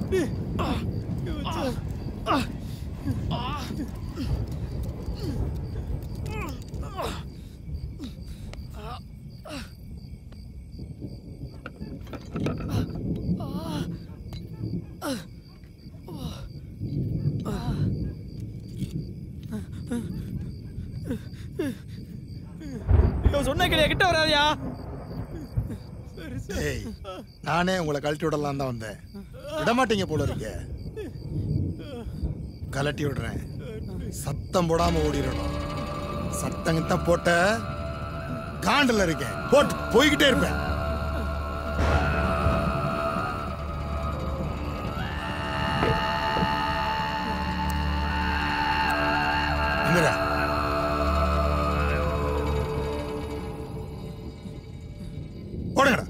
சொன்ன கிளியா கிட்ட வராதியா ஏய் நானே உங்களை கழட்டி விடலாம் தான் வந்தேன் விட மாட்டீங்க போல இருக்க கலட்டி விடுறேன் சத்தம் போடாம ஓடிடணும் சத்தம் கித்தம் போட்ட காண்டில் இருக்கேன் போட்டு போய்கிட்டே இருப்பேன் எங்கடா ஓடுங்கடா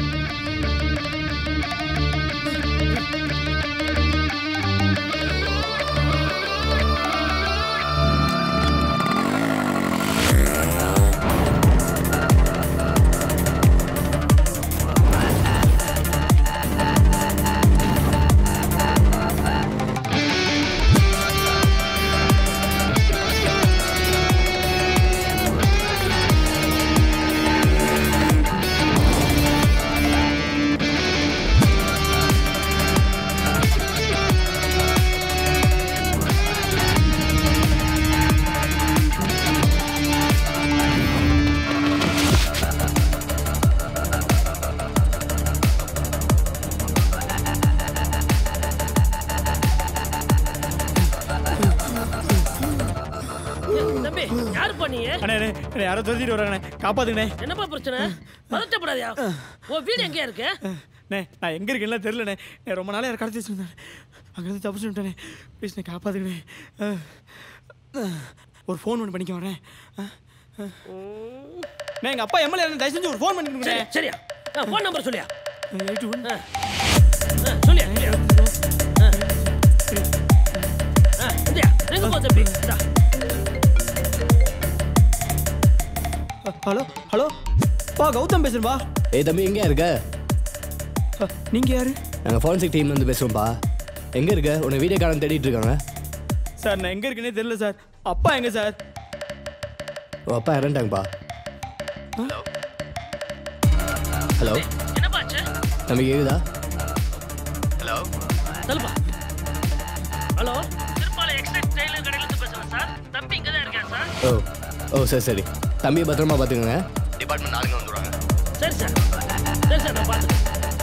தம்பி யாருப்பா நீ அண்ணே அண்ணே, அண்ணே யாரோ துரத்திட்டு வராங்கண்ணே காப்பாத்துங்கண்ணே என்னப்பா பிரச்சனை பதட்டப்படாதியா உன் வீடு எங்கேயா இருக்கு அண்ணே நான் எங்க இருக்கேன்லாம் தெரியலண்ணே நான் ரொம்ப நாளா யாரை கடத்தி வச்சிருந்தேன் அங்கேருந்து தப்பிச்சு விட்டேனே ப்ளீஸ் நான் காப்பாத்துங்கண்ணே அஹ், அஹ், ஒரு ஃபோன் ஒன்று பண்ணிக்க வரேன் அஹ், அஹ். அண்ணே எங்க அப்பா எம்எல்ஏ தயவு செஞ்சு ஒரு ஃபோன் சரி பண்ணிக்கணுங்க சரியா ஃபோன் நம்பர் சொல்லியா எயிட் ஒன் ஆ, சொல்லியா சொல்லியா ஆ. ஆ, இந்தியா எங்க போ தம்பி இந்தா. ஹலோ ஹலோ பா கௌதம் பேசுறேன்பா ஏய் தம்பி எங்கே இருக்க அஹ், நீங்க யாரு நாங்கள் ஃபாரன்சிக் டீம்லேருந்து பேசுகிறோம்ப்பா எங்கே இருக்க உன்னை வீடியோ காலம் தேடிட்டு இருக்காங்க சார் நான் எங்க இருக்கேனே தெரியல சார் அப்பா எங்க சார் உன் அப்பா இறந்துட்டாங்கப்பா ஹலோ என்னப்பா ஆச்சு தம்பி கேக்குதா சொல்லுப்பா ஹலோ திருப்பாலை எக்ஸ்டெக்ட் டெய்லர் கடையில இருந்து பேசுறேன் சார் தம்பி இங்க தான் இருக்கேன் சார் ஓ ஓ சரி சரி தம்பியை பத்திரமா பார்த்துக்கோங்க டிபார்ட்மெண்ட் நாளைக்கு வந்துடுவாங்க சரி சார் சரி சார் நான் பார்த்துக்கிறேன்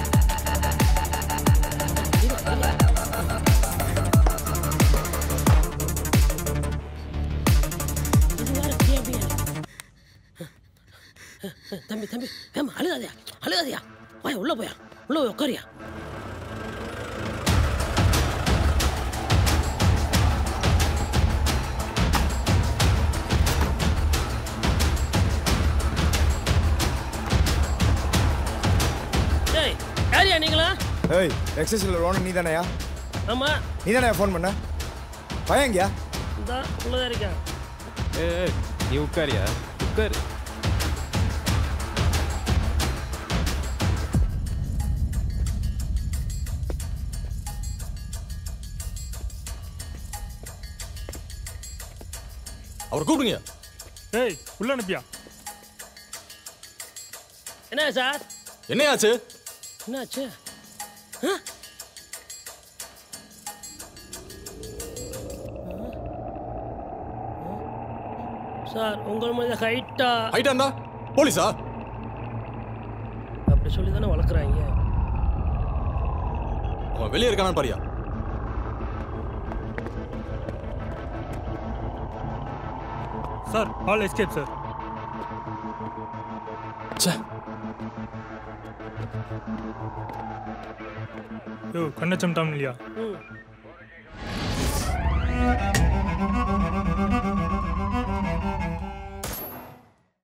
இது வேற கேபியா தம்பி தம்பி ஏமா அழுகாதியா அழுகாதியா வாயா உள்ள போயா உள்ள போய் உட்காரியா டேய் யாரியா நீங்களா ஏய் எக்ஸசைஸில் ரோனு நீ தானேயா ஆமா நீ தானே ஃபோன் பண்ண பையன் எங்கேயா இந்த உள்ளதா இருக்கேன் ஏய் நீ உட்காரியா உட்காரு அவர் கூப்பிடுங்க ஏய் உள்ள அனுப்பியா என்ன சார் என்னையாச்சு என்னாச்சு சார் உங்கள் மாதிரி ஹைட்டா ஹைட்டா இருந்தா போலீஸா அப்படி சொல்லி தானே வளர்க்குறாங்க அவன் வெளியே இருக்கானான்னு பாரியா சார் ஆல் எஸ்கேப் சார் ச்சே யோ கண்ணச்சம் டாம் இல்லையா ம்